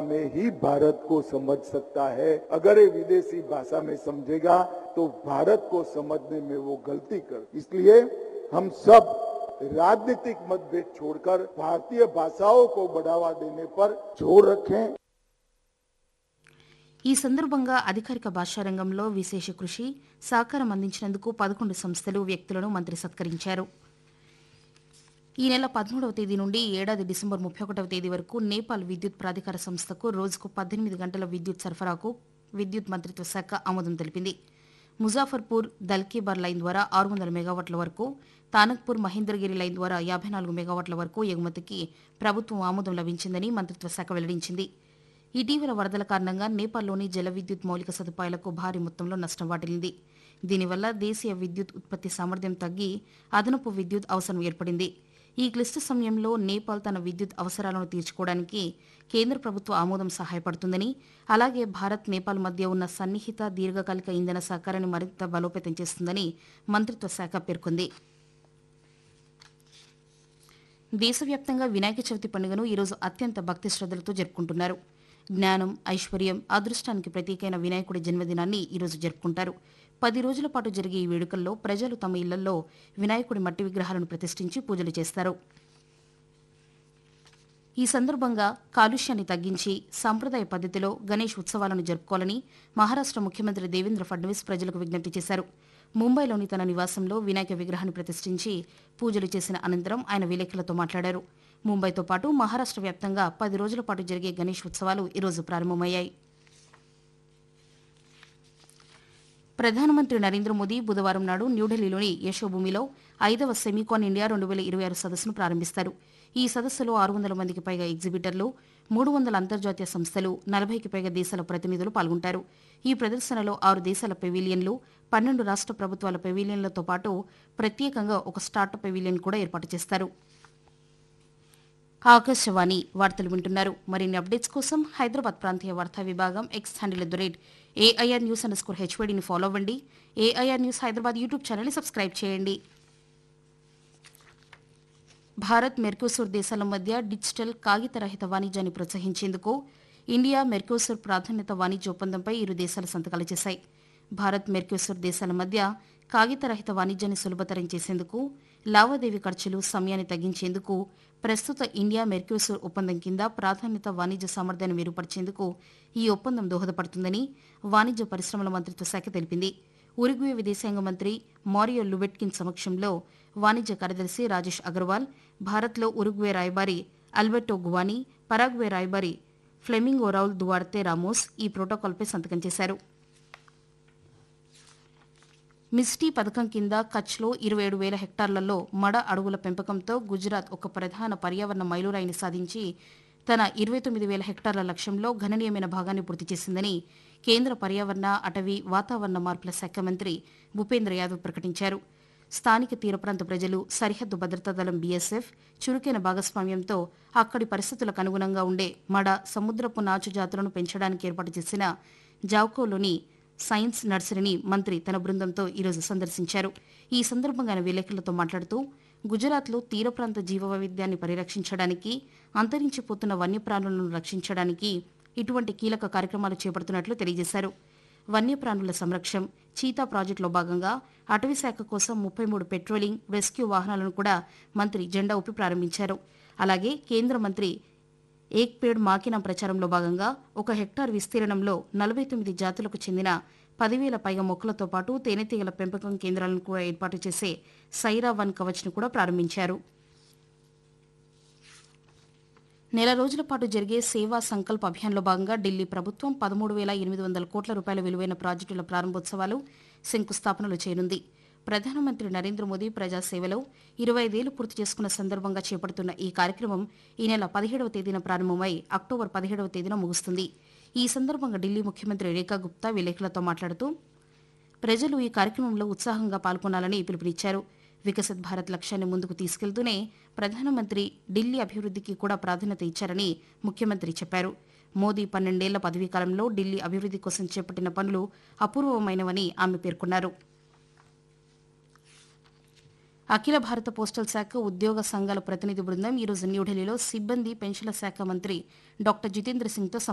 में ही भारत को समझ सकता है अगर ये विदेशी भाषा में समझेगा तो भारत को समझने में वो गलती कर इसलिए हम सब राजनीतिक मतभेद छोड़कर भारतीय भाषाओं को बढ़ावा देने पर जोर रखें ఈ సందర్భంగా అధికారిక భాషా రంగంలో విశేష కృషి సహకారం అందించినందుకు పదకొండు సంస్థలు వ్యక్తులను మంత్రి సత్కరించారు ఈ నెల పదమూడవ తేదీ నుండి ఈ ఏడాది డిసెంబర్ ముప్పై ఒకటవ తేదీ వరకు నేపాల్ విద్యుత్ ప్రాధికార సంస్థకు రోజుకు పద్దెనిమిది గంటల విద్యుత్ సరఫరాకు విద్యుత్ మంత్రిత్వ శాఖ ఆమోదం తెలిపింది ముజాఫర్పూర్ దల్కీబార్ లైన్ ద్వారా ఆరు వందల మెగావాట్ల వరకు తానక్పూర్ మహేంద్రగిరి లైన్ ద్వారా యాభై నాలుగు మెగావాట్ల వరకు ఎగుమతికి ప్రభుత్వం ఆమోదం లభించిందని మంత్రిత్వ శాఖ వెల్లడించింది ఇటీవల వరదల కారణంగా నేపాల్లోని జల విద్యుత్ మౌలిక సదుపాయాలకు భారీ మొత్తంలో నష్టం వాటిల్లింది దీనివల్ల దేశీయ విద్యుత్ ఉత్పత్తి సామర్థ్యం తగ్గి అదనపు విద్యుత్ అవసరం ఏర్పడింది ఈ క్లిష్ట సమయంలో నేపాల్ తన విద్యుత్ అవసరాలను తీర్చుకోవడానికి కేంద్ర ప్రభుత్వ ఆమోదం సహాయపడుతుందని అలాగే భారత్ నేపాల్ మధ్య ఉన్న సన్నిహిత దీర్ఘకాలిక ఇంధన సహకారాన్ని మరింత బలోపేతం చేస్తుందని మంత్రిత్వ శాఖ పేర్కొంది దేశవ్యాప్తంగా వినాయక చవితి పండుగను ఈరోజు అత్యంత భక్తి శ్రద్దలతో జరుపుకుంటున్నారు జ్ఞానం ఐశ్వర్యం అదృష్టానికి ప్రతీకైన వినాయకుడి జన్మదినాన్ని ఈరోజు జరుపుకుంటారు పది రోజుల పాటు జరిగే ఈ వేడుకల్లో ప్రజలు తమ ఇళ్లలో వినాయకుడి మట్టి విగ్రహాలను ప్రతిష్ఠించి పూజలు చేస్తారు ఈ సందర్భంగా కాలుష్యాన్ని తగ్గించి సాంప్రదాయ పద్ధతిలో గణేష్ ఉత్సవాలను జరుపుకోవాలని మహారాష్ట ముఖ్యమంత్రి దేవేంద్ర ఫడ్నవీస్ ప్రజలకు విజ్ఞప్తి చేశారు ముంబైలోని తన నివాసంలో వినాయక విగ్రహాన్ని ప్రతిష్ఠించి పూజలు చేసిన అనంతరం ఆయన విలేకరులతో మాట్లాడారు ముంబైతో పాటు మహారాష్ట వ్యాప్తంగా పది రోజుల పాటు జరిగే గణేష్ ఉత్సవాలు ఈరోజు ప్రారంభమయ్యాయి ప్రధానమంత్రి నరేంద్ర మోదీ బుధవారం నాడు న్యూఢిల్లీలోని యశోభూమిలో ఐదవ సెమీకాన్ ఇండియా రెండు వేల ఇరవై ఆరు సదస్సును ప్రారంభిస్తారు ఈ సదస్సులో ఆరు వందల మందికి పైగా ఎగ్జిబిటర్లు మూడు వందల అంతర్జాతీయ సంస్థలు నలభైకి పైగా దేశాల ప్రతినిధులు పాల్గొంటారు ఈ ప్రదర్శనలో ఆరు దేశాల పెవిలియన్లు పన్నెండు రాష్ట్ర ప్రభుత్వాల పెవిలియన్లతో పాటు ప్రత్యేకంగా ఒక స్టార్టప్ పెవిలియన్ కూడా ఏర్పాటు చేస్తారు ఆకాశవాణి వార్తలు వింటున్నారు మరిన్ని అప్డేట్స్ కోసం హైదరాబాద్ ప్రాంతీయ వార్తా విభాగం X handle at the rate AIR news underscore స్కోర్ హెచ్వైడీని ఫాలో అవ్వండి ఏఐఆర్ న్యూస్ హైదరాబాద్ యూట్యూబ్ ఛానల్ని సబ్స్క్రైబ్ చేయండి భారత్ మెర్కోసూర్ దేశాల మధ్య డిజిటల్ కాగితరహిత వాణిజ్యాన్ని ప్రోత్సహించేందుకు ఇండియా మెర్కోసూర్ ప్రాధాన్యత వాణిజ్య ఒప్పందంపై ఇరు దేశాలు సంతకాలు చేశాయి భారత్ మెర్కోసూర్ దేశాల మధ్య కాగితరహిత వాణిజ్యాన్ని సులభతరం చేసేందుకు లావాదేవీ ఖర్చులు సమయాన్ని తగ్గించేందుకు ప్రస్తుత ఇండియా మెర్క్యూసూర్ ఒప్పందం కింద ప్రాధాన్యత వాణిజ్య సామర్థ్యాన్ని మెరుగుపరిచేందుకు ఈ ఒప్పందం దోహదపడుతుందని వాణిజ్య పరిశ్రమల మంత్రిత్వ శాఖ తెలిపింది ఉరుగ్వే విదేశాంగ మంత్రి మారియో లుబెట్కిన్ సమక్షంలో వాణిజ్య కార్యదర్శి రాజేష్ అగర్వాల్ భారత్లో ఉరుగ్వే రాయబారి అల్బర్టో గువానీ పరాగ్వే రాయబారి ఫ్లెమింగో రౌల్ దువార్తే రామోస్ ఈ ప్రోటోకాల్పై సంతకం చేశారు మిస్టీ పథకం కింద కచ్లో ఇరవై ఏడు వేల హెక్టార్లలో మడ అడవుల పెంపకంతో గుజరాత్ ఒక ప్రధాన పర్యావరణ మైలురాయిని సాధించి తన ఇరవై తొమ్మిది వేల హెక్టార్ల లక్ష్యంలో గణనీయమైన భాగాన్ని పూర్తి చేసిందని కేంద్ర పర్యావరణ అటవీ వాతావరణ మార్పుల శాఖ మంత్రి భూపేంద్ర యాదవ్ ప్రకటించారు స్థానిక తీర ప్రాంత ప్రజలు సరిహద్దు భద్రతా దళం బీఎస్ఎఫ్ చురుకైన భాగస్వామ్యంతో అక్కడి పరిస్థితులకు అనుగుణంగా ఉండే మడ సముద్రపు నాచు జాతులను పెంచడానికి ఏర్పాటు చేసిన జావ్కోలోని సైన్స్ నర్సరీని మంత్రి తన బృందంతో ఈరోజు సందర్శించారు ఈ సందర్భంగా ఆయన విలేకరులతో మాట్లాడుతూ గుజరాత్లో తీర ప్రాంత జీవ వైవిధ్యాన్ని పరిరక్షించడానికి అంతరించిపోతున్న వన్యప్రాణులను రక్షించడానికి ఇటువంటి కీలక కార్యక్రమాలు చేపడుతున్నట్లు తెలియజేశారు వన్యప్రాణుల సంరక్షం చీతా ప్రాజెక్టులో భాగంగా అటవీ శాఖ కోసం ముప్పై మూడు పెట్రోలింగ్ రెస్క్యూ వాహనాలను కూడా మంత్రి జెండా ఊపి ప్రారంభించారు అలాగే కేంద్ర మంత్రి ఏక్ పేడ్ మాకినా ప్రచారంలో భాగంగా ఒక హెక్టార్ విస్తీర్ణంలో నలభై తొమ్మిది జాతులకు చెందిన పదివేల పైగా మొక్కలతో పాటు తేనెటీగల పెంపకం కేంద్రాలను కూడా ఏర్పాటు చేసే సైరా వన్ కవచ్ను కూడా ప్రారంభించారు నెల రోజుల పాటు జరిగే సేవా సంకల్ప్ అభియాన్లో భాగంగా ఢిల్లీ ప్రభుత్వం పదమూడు వేల ఎనిమిది వందల కోట్ల రూపాయల విలువైన ప్రాజెక్టుల ప్రారంభోత్సవాలు శంకుస్థాపనలు చేయనుంది ప్రధానమంత్రి నరేంద్ర మోదీ ప్రజాసేవలో ఇరవై ఐదేళ్లు పూర్తి చేసుకున్న సందర్భంగా చేపడుతున్న ఈ కార్యక్రమం ఈ నెల పదిహేడవ తేదీన ప్రారంభమై అక్టోబర్ పదిహేడవ తేదీన ముగుస్తుంది ఈ సందర్భంగా ఢిల్లీ ముఖ్యమంత్రి రేఖా గుప్తా విలేకరులతో మాట్లాడుతూ ప్రజలు ఈ కార్యక్రమంలో ఉత్సాహంగా పాల్గొనాలని పిలుపునిచ్చారు వికసిత్ భారత్ లక్ష్యాన్ని ముందుకు తీసుకెళ్తూనే ప్రధానమంత్రి ఢిల్లీ అభివృద్ధికి కూడా ప్రాధాన్యత ఇచ్చారని ముఖ్యమంత్రి చెప్పారు మోదీ పన్నెండేళ్ల పదవీకాలంలో ఢిల్లీ అభివృద్ధి కోసం చేపట్టిన పనులు అపూర్వమైనవని ఆమె పేర్కొన్నారు అఖిల భారత పోస్టల్ శాఖ ఉద్యోగ సంఘాల ప్రతినిధి బృందం ఈరోజు న్యూఢిల్లీలో సిబ్బంది పెన్షన్ల శాఖ మంత్రి డాక్టర్ జితేంద్ర సింగ్తో